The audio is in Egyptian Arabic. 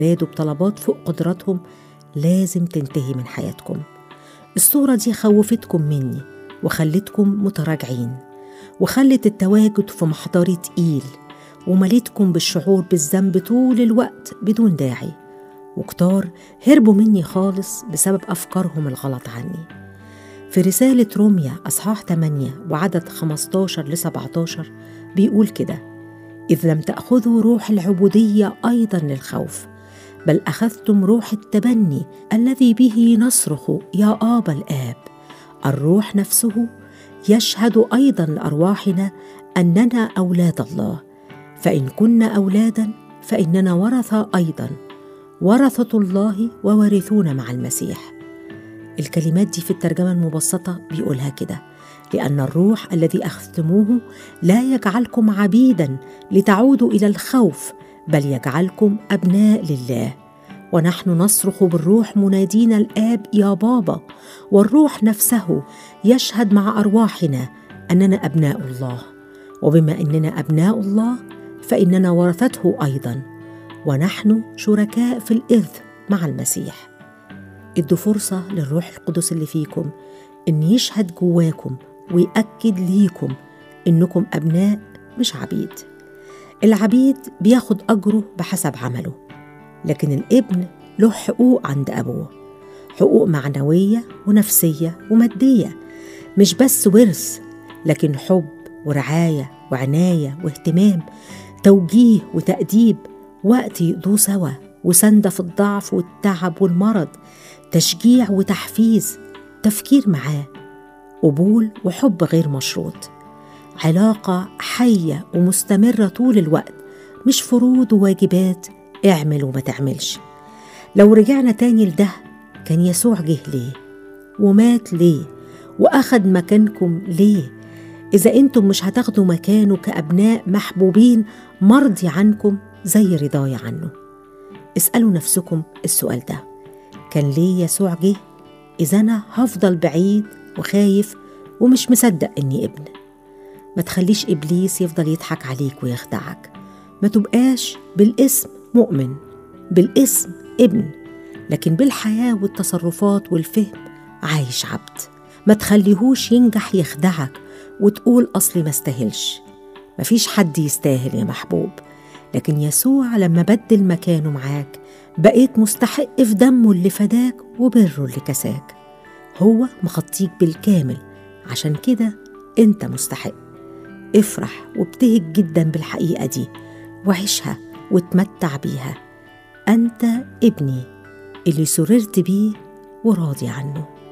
رادوا بطلبات فوق قدراتهم لازم تنتهي من حياتكم الصورة دي خوفتكم مني وخلتكم متراجعين وخلت التواجد في محضري تقيل ومليتكم بالشعور بالذنب طول الوقت بدون داعي وكتار هربوا مني خالص بسبب أفكارهم الغلط عني في رسالة روميا أصحاح 8 وعدد 15 ل 17 بيقول كده إذ لم تأخذوا روح العبودية أيضا للخوف بل أخذتم روح التبني الذي به نصرخ يا آبا الآب الروح نفسه يشهد أيضا لأرواحنا أننا أولاد الله فإن كنا أولادا فإننا ورثة أيضا ورثة الله ووارثون مع المسيح الكلمات دي في الترجمة المبسطة بيقولها كده لأن الروح الذي أخذتموه لا يجعلكم عبيدا لتعودوا إلى الخوف بل يجعلكم أبناء لله ونحن نصرخ بالروح منادين الآب يا بابا والروح نفسه يشهد مع أرواحنا أننا أبناء الله وبما أننا أبناء الله فإننا ورثته أيضا ونحن شركاء في الإرث مع المسيح ادوا فرصة للروح القدس اللي فيكم إن يشهد جواكم ويأكد ليكم إنكم أبناء مش عبيد العبيد بياخد أجره بحسب عمله لكن الابن له حقوق عند أبوه حقوق معنوية ونفسية ومادية مش بس ورث لكن حب ورعاية وعناية واهتمام توجيه وتأديب وقت يقضوه سوا وسندة في الضعف والتعب والمرض تشجيع وتحفيز تفكير معاه قبول وحب غير مشروط علاقة حية ومستمرة طول الوقت مش فروض وواجبات اعمل وما تعملش لو رجعنا تاني لده كان يسوع جه ليه ومات ليه واخد مكانكم ليه اذا انتم مش هتاخدوا مكانه كابناء محبوبين مرضي عنكم زي رضاي عنه اسالوا نفسكم السؤال ده كان ليه يسوع جه اذا انا هفضل بعيد وخايف ومش مصدق اني ابن ما تخليش ابليس يفضل يضحك عليك ويخدعك ما تبقاش بالاسم مؤمن بالاسم ابن لكن بالحياه والتصرفات والفهم عايش عبد ما تخليهوش ينجح يخدعك وتقول اصلي ما استاهلش مفيش حد يستاهل يا محبوب لكن يسوع لما بدل مكانه معاك بقيت مستحق في دمه اللي فداك وبره اللي كساك هو مخطيك بالكامل عشان كده انت مستحق افرح وابتهج جدا بالحقيقة دي وعيشها وتمتع بيها أنت ابني اللي سررت بيه وراضي عنه